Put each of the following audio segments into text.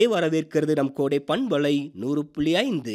வரவேற்கிறது நம் கோடை பண்பலை நூறு புள்ளி ஐந்து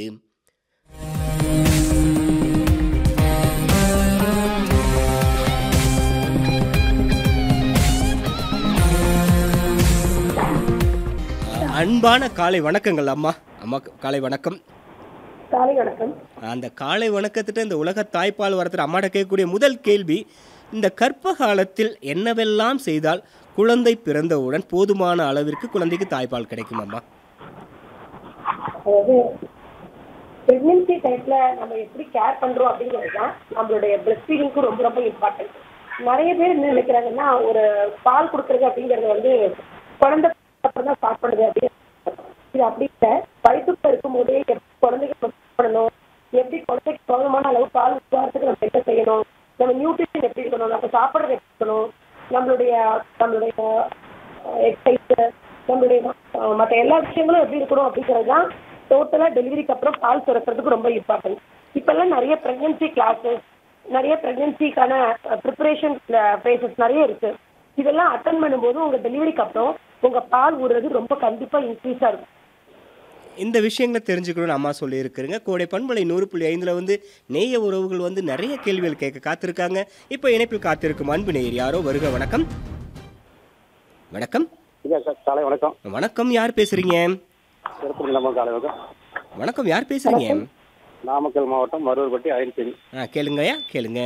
அன்பான காலை வணக்கங்கள் அம்மா அம்மா காலை வணக்கம் காலை வணக்கம் அந்த காலை வணக்கத்திட்ட இந்த உலக தாய்ப்பால் வரத்தில் அம்மாட்ட கேட்கக்கூடிய முதல் கேள்வி இந்த கர்ப்ப காலத்தில் என்னவெல்லாம் செய்தால் குழந்தை பிறந்தவுடன் போதுமான அளவிற்கு குழந்தைக்கு தாய்ப்பால் கிடைக்கும் அம்மா அதாவது பிரெக்னன்சி டைம்ல நம்ம எப்படி கேர் பண்றோம் அப்படிங்கிறது தான் நம்மளுடைய பிரெஸ்ட் ஃபீடிங்க்கு ரொம்ப ரொம்ப இம்பார்ட்டன்ட் நிறைய பேர் என்ன நினைக்கிறாங்கன்னா ஒரு பால் கொடுக்கறது அப்படிங்கிறது வந்து குழந்தை அப்புறம் தான் ஸ்டார்ட் பண்ணுது அப்படின்னு இது அப்படி இல்லை வயிற்றுக்குள்ள இருக்கும்போதே எப்படி குழந்தைக்கு prepare பண்ணணும் எப்படி குழந்தைக்கு போதுமான அளவு பால் உருவாகிறதுக்கு நம்ம என்ன செய்யணும் நம்ம நியூட்ரிஷன் எப்படி இருக்கணும் நம்ம சாப்பிட்றது எப்படி இருக்கணும் நம்மளுடைய நம்மளுடைய எக்ஸசைஸ் நம்மளுடைய மற்ற எல்லா விஷயங்களும் எப்படி இருக்கணும் அப்படிங்கிறது தான் டோட்டலாக டெலிவரிக்கு அப்புறம் பால் சுரக்கிறதுக்கு ரொம்ப இம்பார்ட்டன்ட் இப்போல்லாம் நிறைய ப்ரெக்னென்சி கிளாஸஸ் நிறைய ப்ரெக்னென்சிக்கான ப்ரிப்பரேஷன் ஃபேஸஸ் நிறைய இருக்கு இதெல்லாம் அட்டன் பண்ணும்போது உங்கள் டெலிவரிக்கு அப்புறம் உங்கள் பால் ஊறுறது ரொம்ப கண்டிப்பாக இன்க்ரீஸாக இருக்கும் இந்த விஷயங்களை தெரிஞ்சுக்கணும்னு அம்மா சொல்லியிருக்கிறீங்க கோடை பண்பலை நூறு புள்ளி ஐந்தில் வந்து நேய உறவுகள் வந்து நிறைய கேள்விகள் கேட்க காத்திருக்காங்க இப்போ இணைப்பில் காத்திருக்கும் அன்பு நேயர் யாரோ வருக வணக்கம் வணக்கம் ஐயா சார் காலை வணக்கம் வணக்கம் யார் பேசுறீங்க திருப்பதி நம்ம காலை வணக்கம் வணக்கம் யார் பேசுறீங்க நாமக்கல் மாவட்டம் மருவர்பட்டி அயன்சேரி ஆ கேளுங்கய்யா கேளுங்க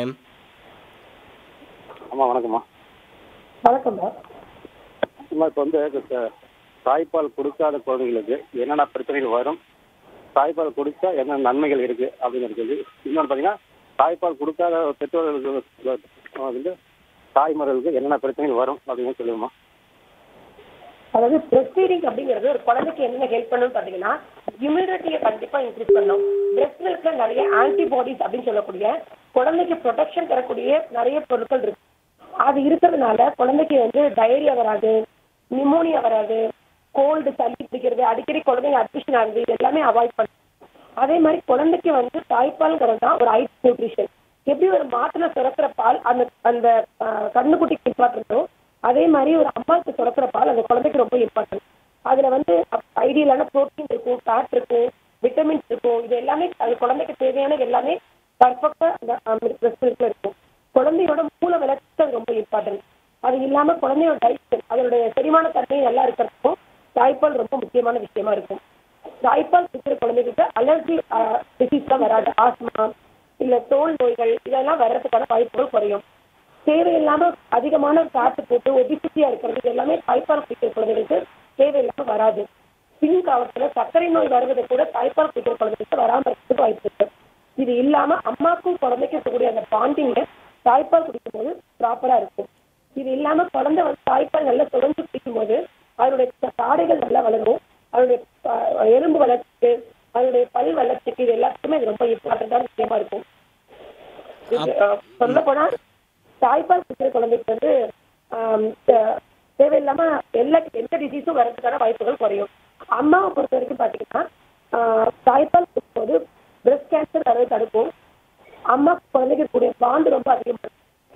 அம்மா வணக்கம்மா வணக்கம்மா அம்மா இப்போ வந்து இந்த த- தாய்ப்பால் கொடுக்காத குழந்தைகளுக்கு என்னென்ன பிரச்சனைகள் வரும் தாய்ப்பால் கொடுத்தா என்ன நன்மைகள் இருக்கு அப்படிங்கிறது கேள்வி இன்னொன்று பார்த்தீங்கன்னா தாய்ப்பால் கொடுக்காத பெற்றோர்களுக்கு வந்து தாய்மார்களுக்கு என்னென்ன பிரச்சனைகள் வரும் அப்படின்னு சொல்லுங்கம்மா அதாவது பிரெஸ்ட் ஃபீடிங் அப்படிங்கிறது ஒரு குழந்தைக்கு என்ன ஹெல்ப் பண்ணுன்னு பார்த்தீங்கன்னா இம்யூனிட்டியை கண்டிப்பாக இன்க்ரீஸ் பண்ணும் பிரெஸ்ட் மில்க்ல நிறைய ஆன்டிபாடிஸ் அப்படின்னு சொல்லக்கூடிய குழந்தைக்கு ப்ரொடெக்ஷன் தரக்கூடிய நிறைய பொருட்கள் இருக்கு அது இருக்கிறதுனால குழந்தைக்கு வந்து டயரியா வராது நிமோனியா வராது கோல்டு சளி பிடிக்கிறது அடிக்கடி குழந்தைங்க அட்மிஷன் ஆகுது இது எல்லாமே அவாய்ட் பண்ணும் அதே மாதிரி குழந்தைக்கு வந்து தாய்ப்பால்ங்கிறது தான் ஒரு ஐட் நியூட்ரிஷன் எப்படி ஒரு மாட்டுல சுரக்கிற பால் அந்த அந்த ஆஹ், கண்ணுக்குட்டிக்கு இம்பார்ட்டன்ட்டோ அதே மாதிரி ஒரு அம்மாவுக்கு சுரக்கிற பால் அந்த குழந்தைக்கு ரொம்ப இம்பார்ட்டன்ட் அதுல வந்து ஐடியலான ப்ரோட்டீன் இருக்கும் ஃபேட் இருக்கும் விட்டமின்ஸ் இருக்கும் இது எல்லாமே அது குழந்தைக்கு தேவையான எல்லாமே பர்ஃபெக்டா அந்த பிரஸ்ட் மில்க்ல இருக்கும் குழந்தையோட மூல வளர்ச்சி அது ரொம்ப இம்பார்ட்டன்ட் அது இல்லாம குழந்தையோட டைஜன் அதனுடைய செரிமான தன்மை நல்லா இருக்கிறதுக்கும் தாய்ப்பால் ரொம்ப முக்கியமான விஷயமா இருக்கும் தாய்ப்பால் குடிக்கிற குழந்தைகிட்ட அலர்ஜி டிசீஸ்லாம் வராது ஆஸ்மா இல்ல தோல் நோய்கள் இதெல்லாம் வர்றதுக்கான வாய்ப்புகள் குறையும் தேவையில்லாம அதிகமான காற்று போட்டு ஒபிசிட்டியா இருக்கிறது இது எல்லாமே தாய்ப்பால் குடிக்கிற குழந்தைகளுக்கு தேவையில்லாம வராது பின் காலத்துல சர்க்கரை நோய் வருவது கூட தாய்ப்பால் குடிக்கிற குழந்தைகளுக்கு வராம இருக்கிறதுக்கு வாய்ப்பு இருக்கு இது இல்லாம அம்மாக்கும் குழந்தைக்கும் இருக்கக்கூடிய அந்த பாண்டிங்க தாய்ப்பால் குடிக்கும்போது ப்ராப்பரா இருக்கும் இது இல்லாம குழந்தை வந்து தாய்ப்பால் நல்லா தொடர்ந்து குடிக்கும்போது அதனுடைய தாடைகள் நல்லா வளரும் அதனுடைய அஹ், எலும்பு வளர்ச்சிக்கு அதனுடைய பல் வளர்ச்சிக்கு இது எல்லாத்துக்குமே இது ரொம்ப இம்பார்ட்டன்டான விஷயமா இருக்கும் சொல்ல போனா தாய்ப்பால் குடிக்கிற குழந்தைக்கு வந்து ஆம், தே- தேவையில்லாம எல்லா எந்த டிசீஸும் வர்றதுக்கான வாய்ப்புகள் குறையும் அம்மாவை பொறுத்த வரைக்கும் பாத்தீங்கன்னா ஆஹ், தாய்ப்பால் குடிக்கும்போது பிரஸ்ட் கேன்சர் வரதை தடுக்கும் அம்மா குழந்தைக்கு இருக்கக்கூடிய பாண்டு ரொம்ப அதிகமாக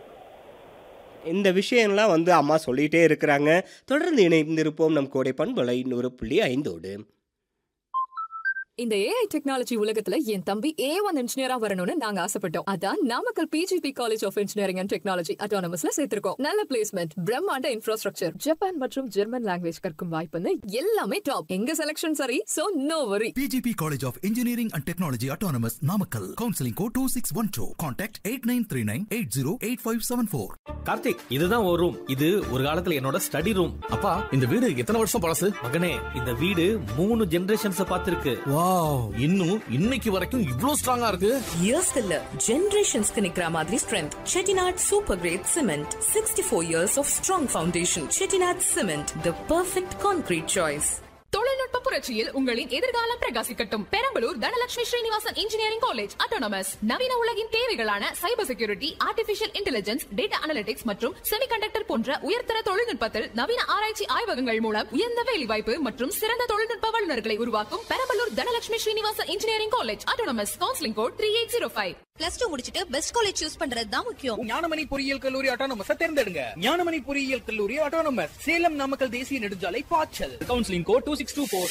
இந்த விஷயம்லாம் வந்து அம்மா சொல்லிகிட்டே இருக்கிறாங்க தொடர்ந்து இணைந்திருப்போம் நம் கோடை பண்பலை நூறு புள்ளி ஐந்தோடு இந்த ஏஐ டெக்னாலஜி உலகத்துல என் தம்பி ஏ ஒன் இன்ஜினியரா வரணும்னு நாங்க ஆசைப்பட்டோம் அதான் Namakkal PGP college of engineering and technology அட்டானமஸ்ல சேர்த்திருக்கோம் நல்ல பிளேஸ்மெண்ட் பிரம்மாண்ட இன்ஃப்ராஸ்ட்ரக்சர் ஜப்பான் மற்றும் ஜெர்மன் லாங்குவேஜ் கற்கும் வாய்ப்புன்னு எல்லாமே டாப் எங்க செலக்ஷன் சரி so no worry PGP College of Engineering and Technology Autonomous Namakkal. Counseling code 2612. Contact 8939-808574. Karthik இதுதான் ஒரு ரூம் இது ஒரு காலத்துல என்னோட ஸ்டடி ரூம் அப்பா இந்த வீடு எத்தனை வருஷம் பழசு மகனே இந்த வீடு மூணு ஜெனரேஷன்ஸ் பார்த்திருக்கு வாவ் இன்னும் இன்னைக்கு வரைக்கும் இவ்ளோ ஸ்ட்ராங்கா இருக்கு இயர்ஸ்க்கு இல்ல ஜெனரேஷன்ஸ்க்கு நிக்கிற மாதிரி strength Chettinad super grade cement sixty four years of strong foundation Chettinad cement the perfect concrete choice தொழில்நுட்ப புரட்சியில் உங்களின் எதிர்காலம் பிரகாசிக்கட்டும் Perambalur Dhanalakshmi Srinivasan engineering college autonomous நவீன உலகின் தேவைகளான cyber security artificial intelligence data analytics மற்றும் செமிகண்டக்டர் போன்ற உயர்தர தொழில்நுட்பத்தில் நவீன ஆராய்ச்சி ஆய்வகங்கள் மூலம் உயர்ந்த வேலைவாய்ப்பு மற்றும் சிறந்த தொழில்நுட்ப வல்லுநர்களை உருவாக்கும் Perambalur Dhanalakshmi Srinivasan engineering college autonomous counselling code three eight zero five plus two முடிச்சிட்டு பெஸ்ட் காலேஜ் சூஸ் பண்றது தான் முக்கியம் ஞானமணி பொறியியல் கல்லூரி ஆட்டோனமஸ் தேர்ந்தெடுங்க ஞானமணி பொறியியல் கல்லூரி ஆட்டோனமஸ் சேலம் நாமக்கல் தேசிய நெடுஞ்சாலை பாய்ச்சல் counselling code two six two four